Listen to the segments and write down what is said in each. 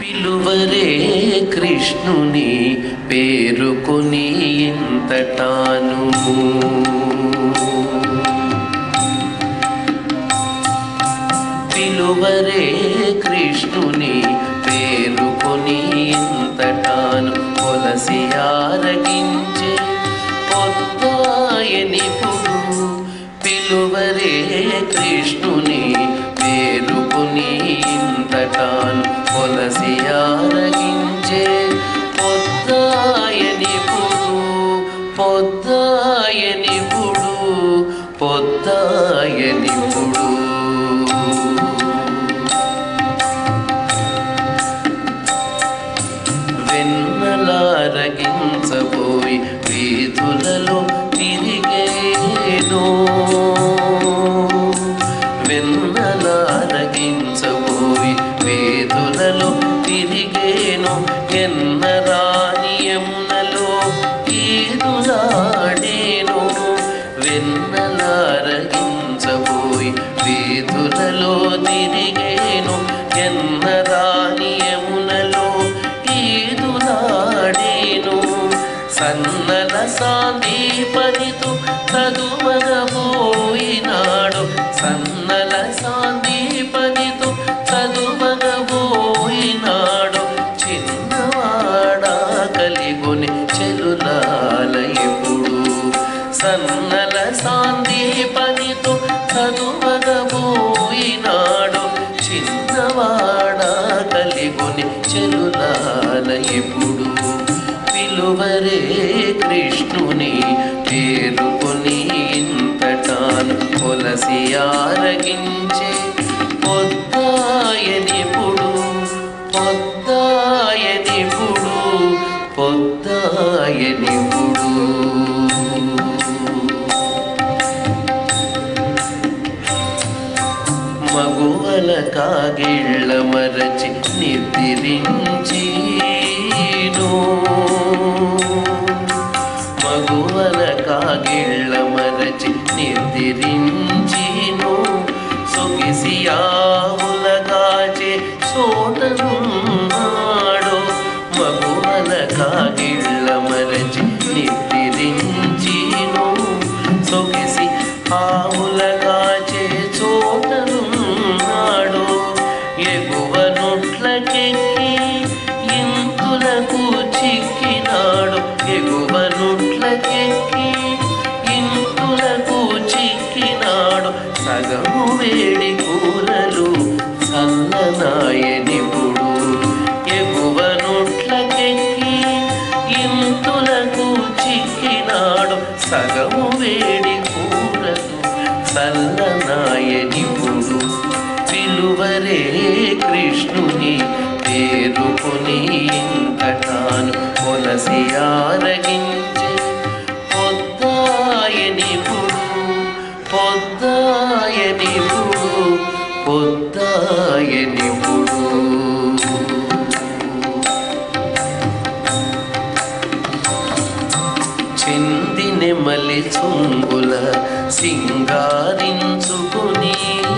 పిలువరే కృష్ణుని పేరుకొని ఇంతటాను పిలువరే కృష్ణుని పేరుకొని ఇంతటాను కొలసి ఆరగించే పొద్దాయనిపుడు పిలువరే కృష్ణుని పేరుకొని ఇంతటాను కొలసి ఆరగించే పొద్దాయనిపుడు పొద్దాయనిపుడు పొద్దాయనిపుడు వెన్నలారగించబోయి వీధులలో తిరిగేను వెన్నలారగించబోయి వీధులలో తిరిగేను ఎన్న రానియమునలో ఈదులాడేను వెన్నలారగించబోయి వీధులలో తిరిగేను ఎన్న రానియమునలో ఈదులాడేను సన్నల సాందీపనితో చదువగబోయినాడు సన్నల సాందీపనితో చదువగబోయినాడు చిన్నవాడా కలిగొని చెలులాల ఎప్పుడు సన్నల సాందీపనితో చదువగబోయినాడు చిన్నవాడా కలిగొని చెలులాల ఎప్పుడు పిలువరే కృష్ణుని పేరుకొని ఇంతటాను కొలసి ఆరగించే పొద్దాయనిపుడు పొద్దాయనిపుడు పొద్దాయనిపుడు మగువల కాగిళ్ళ మరచి నిద్రించీను మగువల కాగిళ్ళ మరచి నిద్రించీను సొగిసి ఆవులగాచే చోటనున్నాడు మగువల కాగిళ్ళ మరచి నిద్రించీను సొగిసి ఆవులగాచే చోటనున్నాడు ఎగువ నొట్లకెక్కి ఇంతులకు చిక్కినాడు ఎగువ నొట్లకెక్కి ఇంతులకు చిక్కినాడు సగము వేడి కూరలు చల్లనాయనిపుడు ఎగువ నొట్లకెక్కి ఇంతులకు చిక్కినాడు సగము వేడి కూరలు చల్లనాయనిపుడు పిలువరే కృష్ణుని పేరుకొని ఇంతటాను కొలసి ఆరగించే పొద్దాయనిపుడు పొద్దాయనిపుడు పొద్దాయనిపుడు చెందినెమలి చుంగుల సింగారించుకుని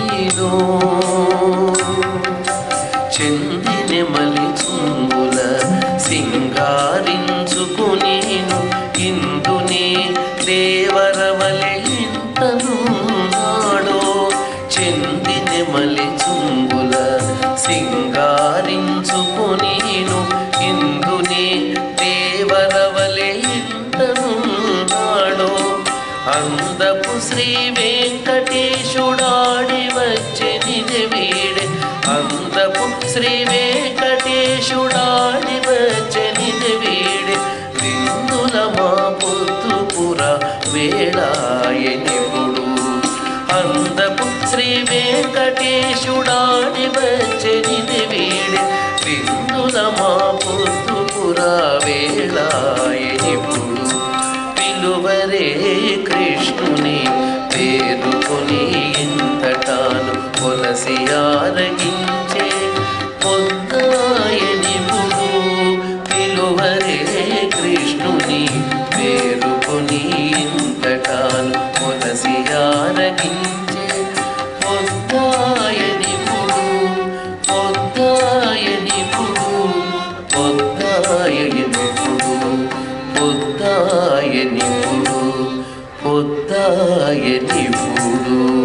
చెందినెమలి చుంగుల సింగారించుకుని ఇందుని దేవరవలె ఇంతను నాడో చెందినెమలి చుంగుల సింగారించుకుని ఇందుని దేవరవలె ఇంతనున్నాడు అందపు శ్రీ వెంకటేశుడాడి వచ్చే నిజవీడే అందపు శ్రీ వెంకటేశుడాడి వచ్చే నిజవీడే విందుల మా పొద్దుపుర వేళాయనిపుడు అందపు శ్రీ వెంకటేశుడాడి వచ్చే నిజవీడే విందుల మా పొద్దుపుర వేళాయనిపుడు పిలువరే కృష్ణుని పేరుకొని ఇంతటాను కొలసి ఆరగించే పొద్దాయనిపుడు పిలువరే కృష్ణుని పేరుకొని ఇంతటాను కొలసి ఆరగించే పొద్దాయనిపుడు పొద్దాయనిపుడు పొద్దాయనిపుడు పొద్దాయనిపుడు